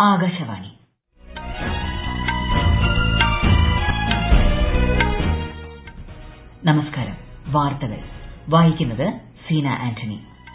ആകാശവാണി നമസ്കാരം വാർത്തകൾ വായിക്കുന്നത് സീന ആന്റണി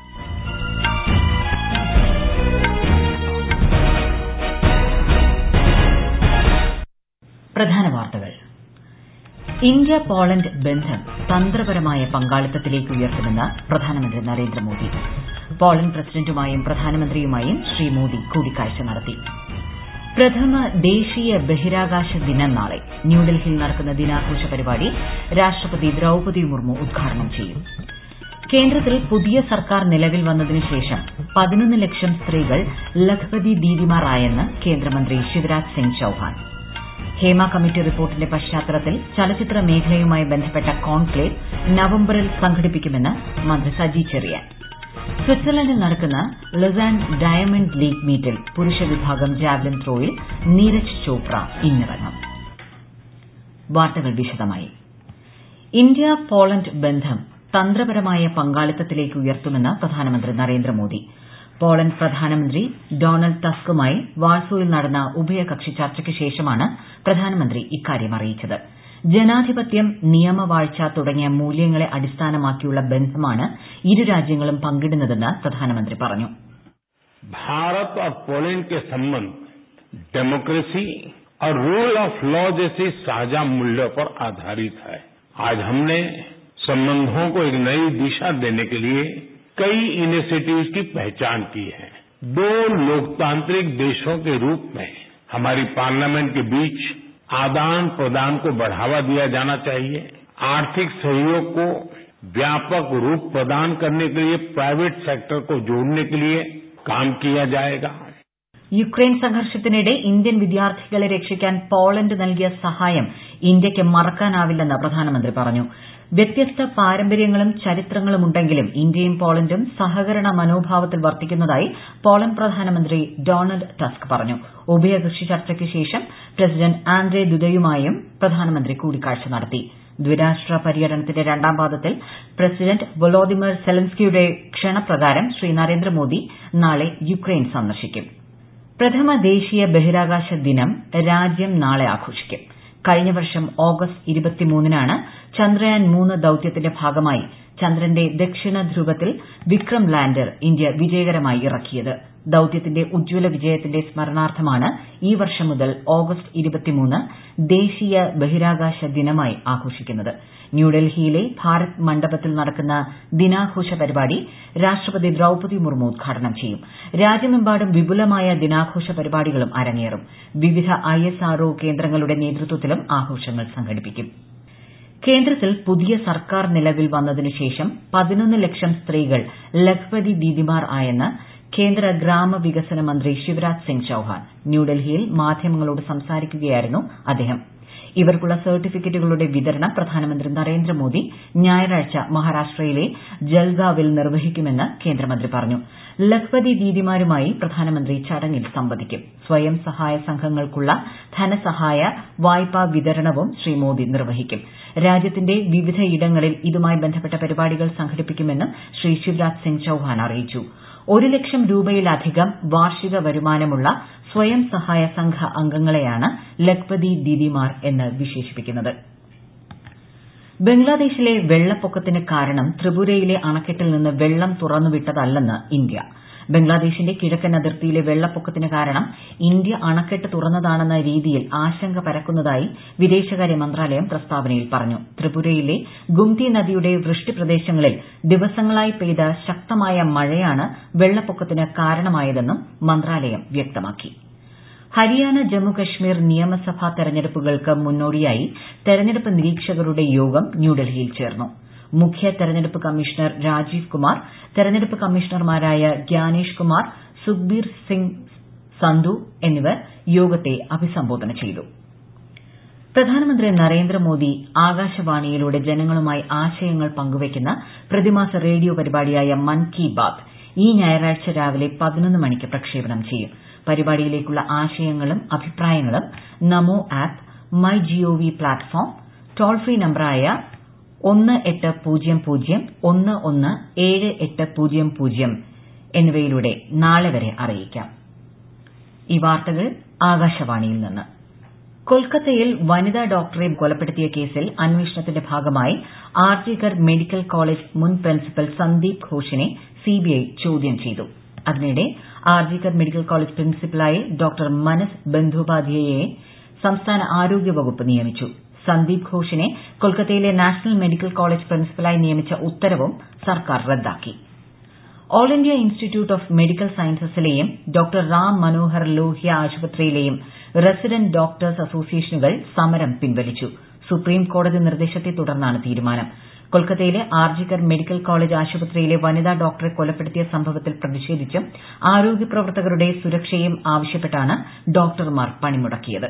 പ്രധാന വാർത്തകൾ ഇന്ത്യ പോളണ്ട് ബന്ധം തന്ത്രപരമായ പങ്കാളിത്തത്തിലേക്ക് ഉയർത്തുമെന്ന് പ്രധാനമന്ത്രി നരേന്ദ്രമോദി പോളണ്ട് പ്രസിഡന്റുമായും പ്രധാനമന്ത്രിയുമായും ശ്രീ മോദി കൂടിക്കാഴ്ച നടത്തി പ്രഥമ ദേശീയ ബഹിരാകാശ ദിനം നാളെ ന്യൂഡൽഹിയിൽ നടക്കുന്ന ദിനാഘോഷ പരിപാടി രാഷ്ട്രപതി ദ്രൌപദി മുർമു ഉദ്ഘാടനം ചെയ്യും കേന്ദ്രത്തിൽ പുതിയ സർക്കാർ നിലവിൽ വന്നതിനു ശേഷം പതിനൊന്ന് ലക്ഷം സ്ത്രീകൾ ലഖ്പതി ദീദിമാർ ആയെന്ന് കേന്ദ്രമന്ത്രി ശിവരാജ് സിംഗ് ചൌഹാൻ ഹേമ കമ്മിറ്റി റിപ്പോർട്ടിന്റെ പശ്ചാത്തലത്തിൽ ചലച്ചിത്ര മേഖലയുമായി ബന്ധപ്പെട്ട കോൺക്ലേവ് നവംബറിൽ സംഘടിപ്പിക്കുമെന്ന് മന്ത്രി സജി ചെറിയാൻ സ്വിറ്റ്സർലൻഡിൽ നടക്കുന്ന ലൊസാൻ ഡയമണ്ട് ലീഗ് മീറ്റിൽ പുരുഷ വിഭാഗം ജാവലിൻ ത്രോയിൽ നീരജ് ചോപ്ര ഇന്നിറങ്ങും വാർത്തകൾ വിശദമായി ഇന്ത്യ പോളണ്ട് ബന്ധം തന്ത്രപരമായ പങ്കാളിത്തത്തിലേക്ക് ഉയർത്തുമെന്ന് പ്രധാനമന്ത്രി നരേന്ദ്രമോദി പോളണ്ട് പ്രധാനമന്ത്രി ഡൊണാൾഡ് ടസ്കുമായി വാഴ്സോയിൽ നടന്ന ഉഭയകക്ഷി ചർച്ചയ്ക്ക് ശേഷമാണ് പ്രധാനമന്ത്രി ഇക്കാര്യം അറിയിച്ചത് ജനാധിപത്യം നിയമവാഴ്ച തുടങ്ങിയ മൂല്യങ്ങളെ അടിസ്ഥാനമാക്കിയുള്ള ബന്ധമാണ് ഇരു രാജ്യങ്ങളും പങ്കിടുന്നതെന്ന് പ്രധാനമന്ത്രി പറഞ്ഞു भारत और पोलैंड के संबंध डेमोक्रेसी और रूल ऑफ लॉ जैसी साझा मूल्यों पर आधारित है आज हमने संबंधों को एक नई दिशा देने के लिए कई इनिशिएटिव्स की पहचान की है दो लोकतांत्रिक देशों के रूप में हमारी पार्लियामेंट के बीच आदान प्रदान को बढ़ावा दिया जाना चाहिए आर्थिक सहयोग को व्यापक रूप प्रदान करने के लिए प्राइवेट सेक्टर को जोड़ने के लिए काम किया जाएगा യുക്രൈൻ സംഘർഷത്തിനിടെ ഇന്ത്യൻ വിദ്യാർത്ഥികളെ രക്ഷിക്കാൻ പോളണ്ട് നൽകിയ സഹായം ഇന്ത്യയ്ക്ക് മറക്കാനാവില്ലെന്ന് പ്രധാനമന്ത്രി പറഞ്ഞു വ്യത്യസ്ത പാരമ്പര്യങ്ങളും ചരിത്രങ്ങളും ഉണ്ടെങ്കിലും ഇന്ത്യയും പോളണ്ടും സഹകരണ മനോഭാവത്തിൽ വർത്തിക്കുന്നതായി പോളണ്ട് പ്രധാനമന്ത്രി ഡൊണാൾഡ് ടസ്ക് പറഞ്ഞു ഉഭയകക്ഷി ചർച്ചയ്ക്ക് ശേഷം പ്രസിഡന്റ് ആൻഡ്രേ ദുദയുമായും പ്രധാനമന്ത്രി കൂടിക്കാഴ്ച നടത്തി ദ്വിരാഷ്ട്ര പര്യടനത്തിന്റെ രണ്ടാം പാദത്തിൽ പ്രസിഡന്റ് വൊളോദിമർ സെലൻസ്കിയുടെ ക്ഷണപ്രകാരം ശ്രീ നരേന്ദ്രമോദി നാളെ യുക്രൈൻ സന്ദർശിക്കും പ്രഥമ ദേശീയ ബഹിരാകാശ ദിനം രാജ്യം നാളെ ആഘോഷിക്കും കഴിഞ്ഞ വർഷം ഓഗസ്റ്റ് ഇരുപത്തിമൂന്നിനാണ് ചന്ദ്രയാൻ മൂന്ന് ദൌത്യത്തിന്റെ ഭാഗമായി ചന്ദ്രന്റെ ദക്ഷിണ ധ്രുവത്തിൽ വിക്രം ലാൻഡർ ഇന്ത്യ വിജയകരമായി ഇറക്കിയത് ദൌത്യത്തിന്റെ ഉജ്ജ്വല വിജയത്തിന്റെ സ്മരണാർത്ഥമാണ് ഈ വർഷം മുതൽ ഓഗസ്റ്റ് ഇരുപത്തിമൂന്ന് ദേശീയ ബഹിരാകാശ ദിനമായി ആഘോഷിക്കുന്നത് ന്യൂഡൽഹിയിലെ ഭാരത് മണ്ഡപത്തിൽ നടക്കുന്ന ദിനാഘോഷ പരിപാടി രാഷ്ട്രപതി ദ്രൌപദി മുർമു ഉദ്ഘാടനം ചെയ്യും രാജ്യമെമ്പാടും വിപുലമായ ദിനാഘോഷ പരിപാടികളും അരങ്ങേറും വിവിധ ഐഎസ്ആർഒ കേന്ദ്രങ്ങളുടെ നേതൃത്വത്തിലും ആഘോഷങ്ങൾ സംഘടിപ്പിക്കും കേന്ദ്രത്തിൽ പുതിയ സർക്കാർ നിലവിൽ വന്നതിനു ശേഷം പതിനൊന്ന് ലക്ഷം സ്ത്രീകൾ ലഖ്പതി ദീദിമാർ ആയെന്ന് കേന്ദ്ര ഗ്രാമവികസന മന്ത്രി ശിവരാജ് സിംഗ് ചൌഹാൻ ന്യൂഡൽഹിയിൽ മാധ്യമങ്ങളോട് സംസാരിക്കുകയായിരുന്നു അദ്ദേഹം ഇവർക്കുള്ള സർട്ടിഫിക്കറ്റുകളുടെ വിതരണം പ്രധാനമന്ത്രി നരേന്ദ്രമോദി ഞായറാഴ്ച മഹാരാഷ്ട്രയിലെ ജൽഗാവിൽ നിർവഹിക്കുമെന്ന് കേന്ദ്രമന്ത്രി പറഞ്ഞു ലഖ്പതി ദീദിമാരുമായി പ്രധാനമന്ത്രി ചടങ്ങിൽ സംവദിക്കും സ്വയം സഹായ സംഘങ്ങൾക്കുള്ള ധനസഹായ വായ്പാ വിതരണവും ശ്രീ മോദി നിർവഹിക്കും രാജ്യത്തിന്റെ വിവിധയിടങ്ങളിൽ ഇതുമായി ബന്ധപ്പെട്ട പരിപാടികൾ സംഘടിപ്പിക്കുമെന്നും ശ്രീ ശിവരാജ് സിംഗ് ചൌഹാൻ അറിയിച്ചു ഒരു ലക്ഷം രൂപയിലധികം വാർഷിക വരുമാനമുള്ള സ്വയം സഹായ സംഘ അംഗങ്ങളെയാണ് ലഖ്പതി ദീദിമാർ എന്ന് വിശേഷിപ്പിക്കുന്നത് ബംഗ്ലാദേശിലെ വെള്ളപ്പൊക്കത്തിന് കാരണം ത്രിപുരയിലെ അണക്കെട്ടിൽ നിന്ന് വെള്ളം തുറന്നുവിട്ടതല്ലെന്ന് ഇന്ത്യ ബംഗ്ലാദേശിന്റെ കിഴക്കൻ അതിർത്തിയിലെ വെള്ളപ്പൊക്കത്തിന് കാരണം ഇന്ത്യ അണക്കെട്ട് തുറന്നതാണെന്ന രീതിയിൽ ആശങ്ക പരക്കുന്നതായി വിദേശകാര്യ മന്ത്രാലയം പ്രസ്താവനയിൽ പറഞ്ഞു ത്രിപുരയിലെ ഗുംതി നദിയുടെ വൃഷ്ടിപ്രദേശങ്ങളിൽ ദിവസങ്ങളായി പെയ്ത ശക്തമായ മഴയാണ് വെള്ളപ്പൊക്കത്തിന് കാരണമായതെന്നും മന്ത്രാലയം വ്യക്തമാക്കി ഹരിയാന ജമ്മു കശ്മീർ നിയമസഭാ തെരഞ്ഞെടുപ്പുകൾക്ക് മുന്നോടിയായി തെരഞ്ഞെടുപ്പ് നിരീക്ഷകരുടെ യോഗം ന്യൂഡൽഹിയിൽ ചേർന്നു മുഖ്യ തെരഞ്ഞെടുപ്പ് കമ്മീഷണർ രാജീവ് കുമാർ തെരഞ്ഞെടുപ്പ് കമ്മീഷണർമാരായ ഗ്യാനേഷ് കുമാർ സുഖ്ബീർ സിംഗ് സന്ധു എന്നിവർ യോഗത്തെ അഭിസംബോധന ചെയ്തു പ്രധാനമന്ത്രി നരേന്ദ്രമോദി ആകാശവാണിയിലൂടെ ജനങ്ങളുമായി ആശയങ്ങൾ പങ്കുവയ്ക്കുന്ന പ്രതിമാസ റേഡിയോ പരിപാടിയായ മൻ കി ബാത് ഈ ഞായറാഴ്ച രാവിലെ പതിനൊന്ന് മണിക്ക് പ്രക്ഷേപണം ചെയ്യും പരിപാടിയിലേക്കുള്ള ആശയങ്ങളും അഭിപ്രായങ്ങളും Namo app my G O V platform toll free നമ്പറായ ഒന്ന് എട്ട് പൂജ്യം പൂജ്യം ഒന്ന് ഒന്ന് ഏഴ് എട്ട് പൂജ്യം പൂജ്യം എന്നിവയിലൂടെ നാളെ വരെ അറിയിക്കാം ഈ വാർത്തകൾ ആകാശവാണിയിൽ നിന്ന് കൊൽക്കത്തയിൽ വനിതാ ഡോക്ടറെ കൊലപ്പെടുത്തിയ കേസിൽ അന്വേഷണത്തിന്റെ ഭാഗമായി ആർജികർ മെഡിക്കൽ കോളേജ് മുൻ പ്രിൻസിപ്പൽ സന്ദീപ് ഘോഷിനെ സിബിഐ ചോദ്യം ചെയ്തു അതിനിടെ ആർജികർ മെഡിക്കൽ കോളേജ് പ്രിൻസിപ്പലായി ഡോക്ടർ മനസ് ബന്ദോപാധ്യായയെ സംസ്ഥാന ആരോഗ്യ വകുപ്പ് നിയമിച്ചു സന്ദീപ് ഘോഷിനെ കൊൽക്കത്തയിലെ നാഷണൽ മെഡിക്കൽ കോളേജ് പ്രിൻസിപ്പലായി നിയമിച്ച ഉത്തരവും സർക്കാർ റദ്ദാക്കി all India institute of medical സയൻസസിലെയും ഡോക്ടർ റാം മനോഹർ ലോഹ്യ ആശുപത്രിയിലെയും റസിഡന്റ് ഡോക്ടേഴ്സ് അസോസിയേഷനുകൾ സമരം പിൻവലിച്ചു സുപ്രീം കോടതി നിർദ്ദേശത്തെ തുടർന്നാണ് തീരുമാനം കൊൽക്കത്തയിലെ ആർജികർ മെഡിക്കൽ കോളേജ് ആശുപത്രിയിലെ വനിതാ ഡോക്ടറെ കൊലപ്പെടുത്തിയ സംഭവത്തിൽ പ്രതിഷേധിച്ചും ആരോഗ്യ പ്രവർത്തകരുടെ സുരക്ഷയും ആവശ്യപ്പെട്ടാണ് ഡോക്ടർമാർ പണിമുടക്കിയത്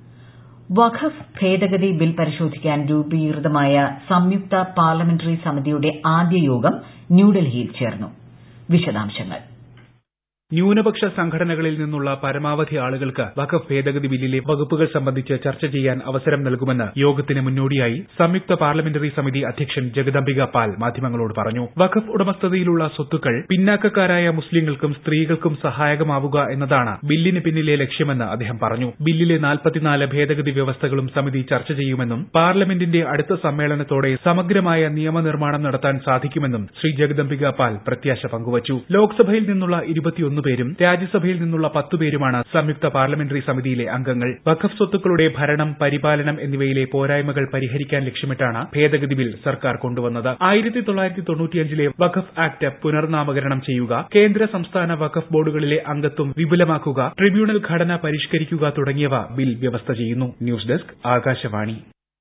വഖഫ് ഭേദഗതി ബിൽ പരിശോധിക്കാൻ രൂപീകൃതമായ സംയുക്ത പാർലമെന്ററി സമിതിയുടെ ആദ്യ യോഗം ന്യൂഡൽഹിയിൽ ചേർന്നു വിശദാംശങ്ങൾ ന്യൂനപക്ഷ സംഘടനകളിൽ നിന്നുള്ള പരമാവധി ആളുകൾക്ക് വഖഫ് ഭേദഗതി ബില്ലിലെ വകുപ്പുകൾ സംബന്ധിച്ച് ചർച്ച ചെയ്യാൻ അവസരം നൽകുമെന്ന് യോഗത്തിന് മുന്നോടിയായി സംയുക്ത പാർലമെന്ററി സമിതി അധ്യക്ഷൻ ജഗദംബിക പാൽ മാധ്യമങ്ങളോട് പറഞ്ഞു വഖഫ് ഉടമസ്ഥതയിലുള്ള സ്വത്തുക്കൾ പിന്നാക്കക്കാരായ മുസ്ലിങ്ങൾക്കും സ്ത്രീകൾക്കും സഹായകമാവുക എന്നതാണ് ബില്ലിന് പിന്നിലെ ലക്ഷ്യമെന്ന് അദ്ദേഹം പറഞ്ഞു ബില്ലിലെ നാൽപ്പത്തിനാല് ഭേദഗതി വ്യവസ്ഥകളും സമിതി ചർച്ച ചെയ്യുമെന്നും പാർലമെന്റിന്റെ അടുത്ത സമ്മേളനത്തോടെ സമഗ്രമായ നിയമനിർമ്മാണം നടത്താൻ സാധിക്കുമെന്നും ശ്രീ ജഗദംബിക പാൽ പ്രത്യാശ പങ്കുവച്ചു ലോക്സഭയിൽ നിന്നുള്ള ഇരുപത്തിയൊന്ന് പേരും രാജ്യസഭയിൽ നിന്നുള്ള പത്ത് പേരുമാണ് സംയുക്ത പാർലമെന്ററി സമിതിയിലെ അംഗങ്ങൾ വഖഫ് സ്വത്തുക്കളുടെ ഭരണം പരിപാലനം എന്നിവയിലെ പോരായ്മകൾ പരിഹരിക്കാൻ ലക്ഷ്യമിട്ടാണ് ഭേദഗതി ബിൽ സർക്കാർ കൊണ്ടുവന്നത് ആയിരത്തി തൊള്ളായിരത്തി തൊണ്ണൂറ്റിയഞ്ചിലെ വഖഫ് ആക്ട് പുനർനാമകരണം ചെയ്യുക കേന്ദ്ര സംസ്ഥാന വഖഫ് ബോർഡുകളിലെ അംഗത്വം വിപുലമാക്കുക ട്രിബ്യൂണൽ ഘടന പരിഷ്കരിക്കുക തുടങ്ങിയവ ബിൽ വ്യവസ്ഥ ചെയ്യുന്നു news desk Akashvani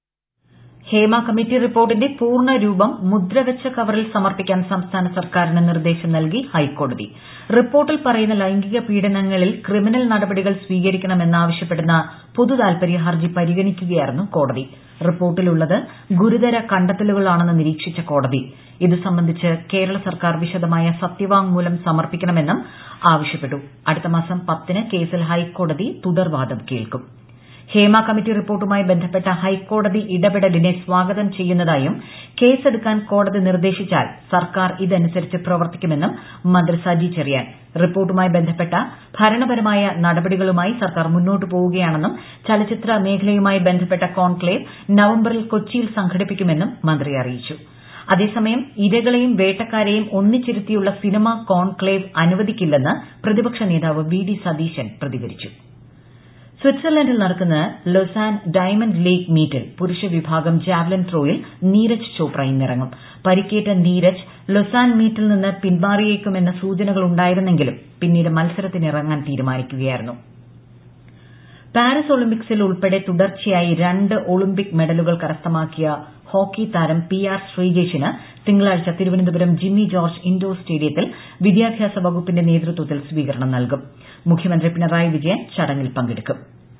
Hema committee റിപ്പോർട്ടിന്റെ പൂർണ്ണ രൂപം മുദ്രവെച്ച കവറിൽ സമർപ്പിക്കാൻ സംസ്ഥാന സർക്കാരിന് നിർദ്ദേശം നൽകി ഹൈക്കോടതി റിപ്പോർട്ടിൽ പറയുന്ന ലൈംഗിക പീഡനങ്ങളിൽ ക്രിമിനൽ നടപടികൾ സ്വീകരിക്കണമെന്നാവശ്യപ്പെടുന്ന പൊതു താൽപര്യ ഹർജി പരിഗണിക്കുകയായിരുന്നു കോടതി റിപ്പോർട്ടിലുള്ളത് ഗുരുതര കണ്ടെത്തലുകളാണെന്ന് നിരീക്ഷിച്ച കോടതി ഇത് സംബന്ധിച്ച് കേരള സർക്കാർ വിശദമായ സത്യവാങ്മൂലം സമർപ്പിക്കണമെന്നും ആവശ്യപ്പെട്ടു അടുത്ത മാസം പത്തിന് കേസിൽ ഹൈക്കോടതി തുടർവാദം കേൾക്കും ഹേമ കമ്മിറ്റി റിപ്പോർട്ടുമായി ബന്ധപ്പെട്ട ഹൈക്കോടതി ഇടപെടലിനെ സ്വാഗതം ചെയ്യുന്നതായും കേസെടുക്കാൻ കോടതി നിർദ്ദേശിച്ചാൽ സർക്കാർ ഇതനുസരിച്ച് പ്രവർത്തിക്കുമെന്നും മന്ത്രി സജി ചെറിയാൻ റിപ്പോർട്ടുമായി ബന്ധപ്പെട്ട ഭരണപരമായ നടപടികളുമായി സർക്കാർ മുന്നോട്ട് പോവുകയാണെന്നും ചലച്ചിത്ര മേഖലയുമായി ബന്ധപ്പെട്ട കോൺക്ലേവ് നവംബറിൽ കൊച്ചിയിൽ സംഘടിപ്പിക്കുമെന്നും മന്ത്രി അറിയിച്ചു അതേസമയം ഇരകളെയും വേട്ടക്കാരെയും ഒന്നിച്ചിരുത്തിയുള്ള സിനിമാ കോൺക്ലേവ് അനുവദിക്കില്ലെന്ന് പ്രതിപക്ഷ നേതാവ് വി ഡി സതീശൻ പ്രതികരിച്ചു സ്വിറ്റ്സർലൻഡിൽ നടക്കുന്ന ലൊസാൻ ഡയമണ്ട് ലീഗ് മീറ്റിൽ പുരുഷ വിഭാഗം ജാവലിൻ ത്രോയിൽ നീരജ് ചോപ്ര ഇന്നിറങ്ങും പരിക്കേറ്റ നീരജ് ലൊസാൻ മീറ്റിൽ നിന്ന് പിന്മാറിയേക്കുമെന്ന സൂചനകൾ ഉണ്ടായിരുന്നെങ്കിലും പിന്നീട് മത്സരത്തിനിറങ്ങാൻ തീരുമാനിക്കുകയായിരുന്നു പാരീസ് ഒളിമ്പിക്സിൽ ഉൾപ്പെടെ തുടർച്ചയായി രണ്ട് ഒളിമ്പിക് മെഡലുകൾ കരസ്ഥമാക്കിയ ഹോക്കി താരം പി ആർ ശ്രീജേഷിന് തിങ്കളാഴ്ച തിരുവനന്തപുരം ജിമ്മി ജോർജ് ഇൻഡോർ സ്റ്റേഡിയത്തിൽ വിദ്യാഭ്യാസ വകുപ്പിന്റെ നേതൃത്വത്തിൽ സ്വീകരണം നൽകും മുഖ്യമന്ത്രി പിണറായി വിജയൻ ചടങ്ങിൽ പങ്കെടുക്കും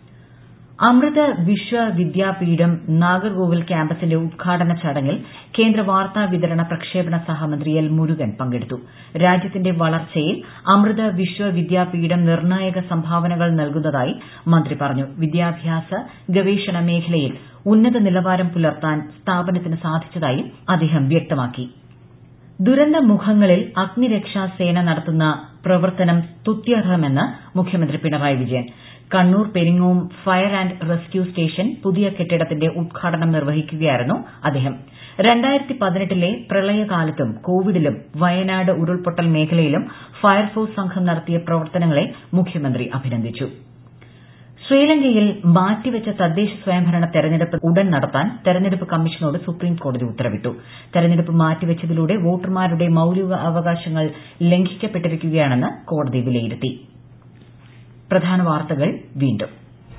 അമൃത വിശ്വവിദ്യാപീഠം നാഗർകോവിൽ ക്യാമ്പസിന്റെ ഉദ്ഘാടന ചടങ്ങിൽ കേന്ദ്ര വാർത്താ വിതരണ പ്രക്ഷേപണ സഹമന്ത്രി എൽ മുരുകൻ പങ്കെടുത്തു രാജ്യത്തിന്റെ വളർച്ചയിൽ അമൃത വിശ്വവിദ്യാപീഠം നിർണായക സംഭാവനകൾ നൽകുന്നതായി മന്ത്രി പറഞ്ഞു വിദ്യാഭ്യാസ ഗവേഷണ മേഖലയിൽ ഉന്നത നിലവാരം പുലർത്താൻ സ്ഥാപനത്തിന് സാധിച്ചതായും അദ്ദേഹം വ്യക്തമാക്കി ദുരന്തമുഖങ്ങളിൽ അഗ്നിരക്ഷാ സേന നടത്തുന്ന പ്രവർത്തനം സ്തുത്യർഹമെന്ന് മുഖ്യമന്ത്രി Pinarayi Vijayan Kannur Peringome fire and rescue station പുതിയ കെട്ടിടത്തിന്റെ ഉദ്ഘാടനം നിർവഹിക്കുകയായിരുന്നു അദ്ദേഹം രണ്ടായിരത്തി പതിനെട്ടിലെ പ്രളയകാലത്തും കോവിഡിലും വയനാട് ഉരുൾപൊട്ടൽ മേഖലയിലും ഫയർഫോഴ്സ് സംഘം നടത്തിയ പ്രവർത്തനങ്ങളെ മുഖ്യമന്ത്രി അഭിനന്ദിച്ചു ശ്രീലങ്കയിൽ മാറ്റിവെച്ച തദ്ദേശ സ്വയംഭരണ തെരഞ്ഞെടുപ്പ് ഉടൻ നടത്താൻ തെരഞ്ഞെടുപ്പ് കമ്മീഷനോട് സുപ്രീംകോടതി ഉത്തരവിട്ടു തെരഞ്ഞെടുപ്പ് മാറ്റിവെച്ചതിലൂടെ വോട്ടർമാരുടെ മൌലിക അവകാശങ്ങൾ ലംഘിക്കപ്പെട്ടിരിക്കുകയാണെന്ന് കോടതി വിലയിരുത്തി പ്രധാന വാർത്തകൾ വീണ്ടും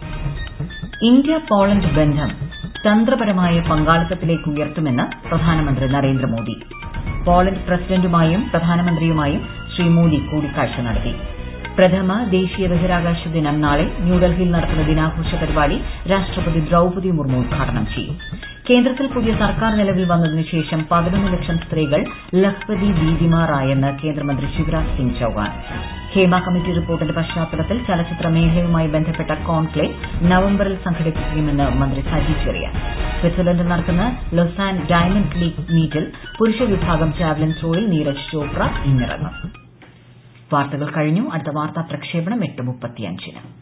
ഇന്ത്യ പോളണ്ട് ബന്ധം തന്ത്രപരമായ പങ്കാളിത്തത്തിലേക്ക് ഉയർത്തുമെന്ന് പ്രധാനമന്ത്രി നരേന്ദ്രമോദി പോളണ്ട് പ്രസിഡന്റുമായും പ്രധാനമന്ത്രിയുമായും ശ്രീ മോദി കൂടിക്കാഴ്ച നടത്തി പ്രഥമ ദേശീയ ബഹിരാകാശ ദിനം നാളെ ന്യൂഡൽഹിയിൽ നടക്കുന്ന ദിനാഘോഷ പരിപാടി രാഷ്ട്രപതി ദ്രൌപതി മുർമു ഉദ്ഘാടനം ചെയ്യും കേന്ദ്രത്തിൽ പുതിയ സർക്കാർ നിലവിൽ വന്നതിനു ശേഷം പതിനൊന്ന് ലക്ഷം സ്ത്രീകൾ ലഖ്പതി ദീദിമാരായെന്ന് കേന്ദ്രമന്ത്രി ശിവരാജ് സിംഗ് ചൌഹാൻ ഹേമ കമ്മിറ്റി റിപ്പോർട്ടിന്റെ പശ്ചാത്തലത്തിൽ ചലച്ചിത്ര മേഖലയുമായി ബന്ധപ്പെട്ട കോൺക്ലേവ് നവംബറിൽ സംഘടിപ്പിക്കുമെന്ന് മന്ത്രി സജി ചെറിയാൻ സ്വിറ്റ്സർലൻഡിൽ നടക്കുന്ന ലൊസാൻ ഡയമണ്ട് ലീഗ് മീറ്റിൽ പുരുഷ വിഭാഗം ജാവലിൻ ത്രോയിൽ നീരജ് ചോപ്ര ഇന്നിറങ്ങും വാർത്തകൾ കഴിഞ്ഞു അടുത്ത വാർത്താ പ്രക്ഷേപണം എട്ട് മുപ്പത്തിയഞ്ചിന്